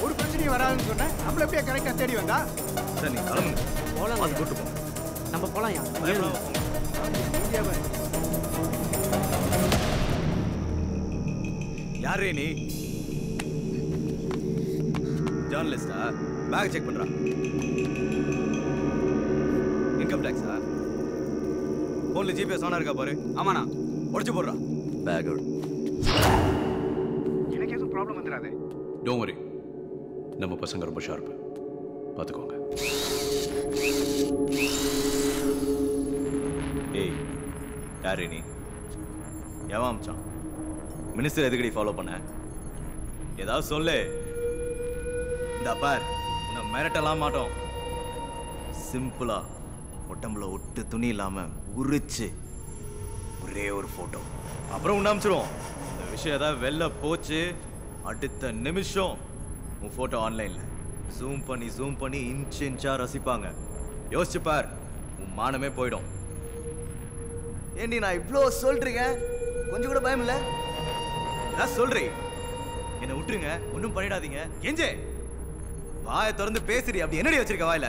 ஒரு பிரச்சனையும் வராதுன்னு சொன்னேன் நம்மள எப்படியா கரெக்டா தேடி வந்தா சார் நீ கிளம்புங்க போலாம் அது கூட்டு போங்க நம்ம போலாம்யா பயப்படாம போங்க இந்தியாவை யாரே நீ ஜேர்னலிஸ்டா பேக் செக் பண்றா இன்கம் டேக்ஸா போன்ல ஜிபிஎஸ் ஆனா இருக்கா பாரு ஆமாண்ணா உடச்சு போடுறா பேக் அவுட் எனக்கு எதுவும் ப்ராப்ளம் வந்துடாது டோன்ட் வரி நம்ம பசங்க ரொம்ப ஷார்ப்பு பார்த்துக்கோங்க ஏய் யாரே நீ எவன் அமிச்சான் மினிஸ்டர் எதுக்கடி ஃபாலோ பண்ண ஏதாவது சொல்லு இந்த பார் உன்னை மிரட்டலாம் மாட்டோம் சிம்பிளா உடம்புல ஒட்டு துணி இல்லாம உரிச்சு ஒரே ஒரு போட்டோ அப்புறம் உன்னை அமிச்சிருவோம் இந்த விஷயம் ஏதாவது வெளில போச்சு அடுத்த நிமிஷம் உன் போட்டோ ஆன்லைன்ல ஜூம் பண்ணி ஜூம் பண்ணி இன்ச் இன்ச்சா ரசிப்பாங்க யோசிச்சு பார் உன் மானமே போயிடும் ஏண்டி நான் இவ்வளோ சொல்றீங்க கொஞ்சம் கூட பயம் இல்ல ஏதாவது சொல்றீ என்னை விட்டுருங்க ஒன்றும் பண்ணிடாதீங்க எஞ்சே வாயை திறந்து பேசுறி அப்படி என்னடி வச்சிருக்க வாயில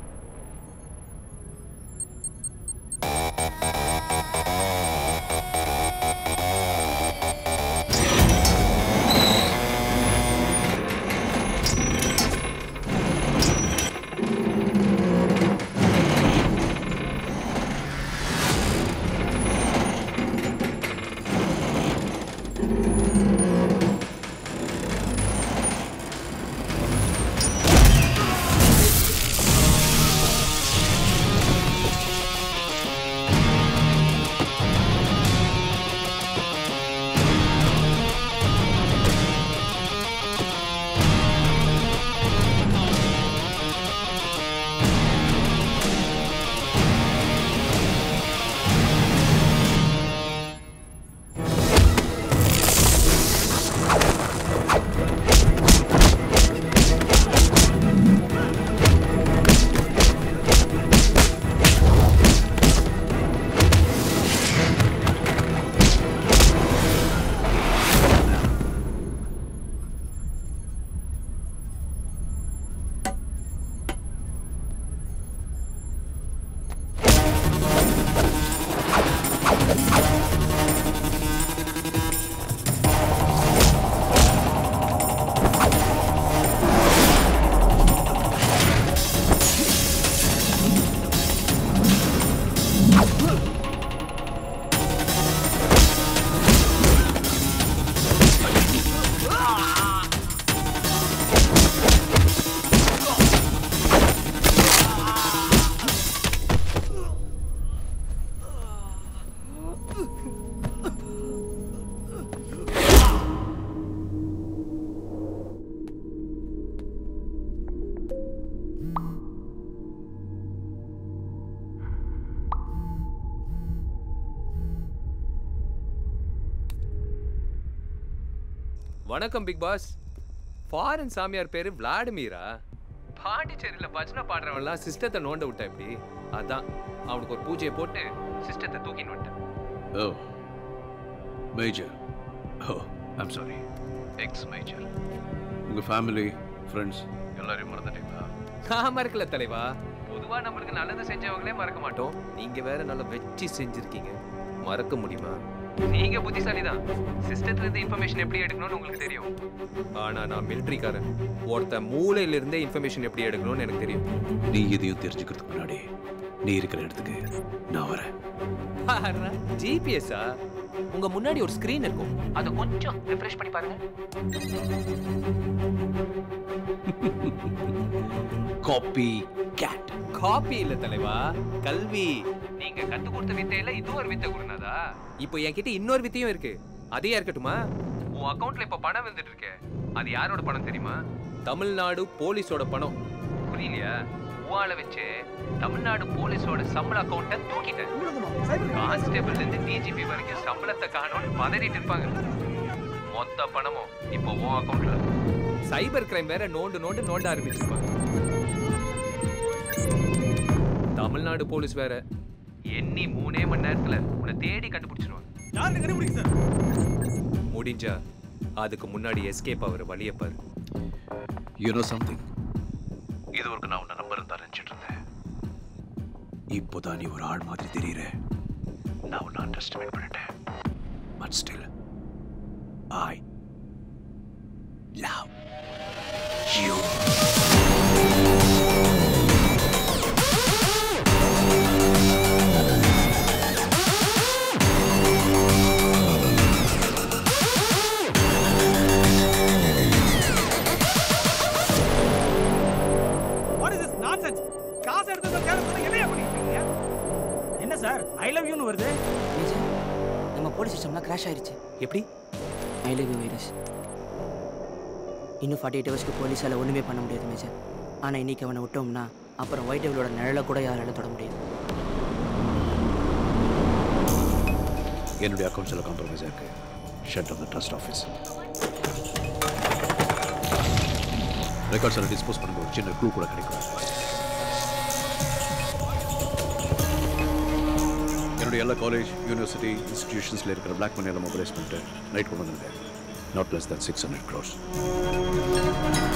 வணக்கம் பிக் பாஸ் ஃபாரின் சாமியார் பேரு விளாடிமீரா பாண்டிச்சேரியில் பஜனை பாடுறவன்லாம் சிஸ்டத்தை நோண்ட விட்டா எப்படி அதான் அவனுக்கு ஒரு பூஜையை போட்டு சிஸ்டத்தை தூக்கின்னு வந்துட்டேன் oh major oh I'm sorry ex major உங்கள் ஃபேமிலி ஃப்ரெண்ட்ஸ் எல்லாரையும் மறந்துட்டீங்களா நான் மறக்கல தலைவா பொதுவா நம்மளுக்கு நல்லது செஞ்சவங்களே மறக்க மாட்டோம் நீங்க வேற நல்லா வெற்றி செஞ்சிருக்கீங்க மறக்க முடியுமா நீங்க புத்திசாலி தான் சிஸ்டத்துல இருந்து இன்ஃபர்மேஷன் எப்படி எடுக்கணும்னு உங்களுக்கு தெரியும் ஆனா நான் மிலிட்ரிக்காரன் ஒருத்த மூளையில இருந்தே இன்ஃபர்மேஷன் எப்படி எடுக்கணும்னு எனக்கு தெரியும் நீ எதையும் தெரிஞ்சுக்கிறதுக்கு முன்னாடி நீ இருக்கிற இடத்துக்கு நான் வரேன் ஜிபிஎஸ்ஸா உங்க முன்னாடி ஒரு ஸ்கிரீன் இருக்கும் அதை கொஞ்சம் ரிஃப்ரெஷ் பண்ணி பாருங்க காப்பி கேட் காப்பி இல்ல தலைவா கல்வி நீங்க கத்து கொடுத்த வித்தையில இது ஒரு வித்தை குருநாதா இப்போ என்கிட்ட இன்னொரு வித்தையும் இருக்கு அதே இருக்கட்டுமா உன் அக்கவுண்ட்ல இப்ப பணம் வந்துட்டு இருக்கே அது யாரோட பணம் தெரியுமா தமிழ்நாடு போலீஸோட பணம் புரியலையா உவால வச்சு தமிழ்நாடு போலீஸோட சம்பள அக்கவுண்ட்டை தூக்கிட்டேன் கான்ஸ்டேபிள்ல இருந்து டிஜிபி வரைக்கும் சம்பளத்தை காணோம்னு பதறிட்டு இருப்பாங்க மொத்த பணமும் இப்போ உன் அக்கவுண்ட்ல சைபர் கிரைம் வேற நோண்டு நோண்டு நோண்ட ஆரம்பிச்சிருப்பாங்க தமிழ்நாடு போலீஸ் வேற எண்ணி மூணே மணி நேரத்துல உன்னை தேடி கண்டுபிடிச்சிருவாங்க யாருன்னு கண்டுபிடிங்க சார் முடிஞ்சா அதுக்கு முன்னாடி எஸ்கேப் ஆகிற வழியை பாரு யூ நோ சம்திங் இது வரைக்கும் நான் உன்னை நம்பர் தான் நினச்சிட்டு இருந்தேன் இப்போதான் நீ ஒரு ஆள் மாதிரி தெரியுற நான் உன்னை அண்டர்ஸ்டிமேட் பண்ணிட்டேன் but still I love you what is this nonsense காசு எடுத்து கேட்க சொன்னா என்னையா பண்ணிட்டு இருக்கீங்க என்ன சார் ஐ லவ் யூன்னு வருது மேஜர் நம்ம போலீஸ் சிஸ்டம்லாம் கிராஷ் ஆயிருச்சு எப்படி ஐ லிவ் வைரஸ் இன்னும் ஃபார்ட்டி எயிட் ஹவர்ஸ்க்கு போலீஸால் ஒன்றுமே பண்ண முடியாது மேஜர் ஆனால் இன்னைக்கு அவனை விட்டோம்னா அப்புறம் ஒயிட் டெவிலோட நிழலை கூட யாரால தொட முடியாது என்னுடைய அக்கௌண்ட்ஸில் காம்ப்ரமைஸ் இருக்கு shut off the trust office records எல்லாம் டிஸ்போஸ் பண்ணும்போது சின்ன க்ளூ கூட கிடைக்கும் என்னுடைய எல்லா காலேஜ் யூனிவர்சிட்டி இன்ஸ்டிடியூஷன்ஸில் இருக்கிற பிளாக் மணி எல்லாம் மொபைலைஸ் பண்ணிட்டு நைட் கொண்டு வந்திருக்கேன் not less than six hundred cross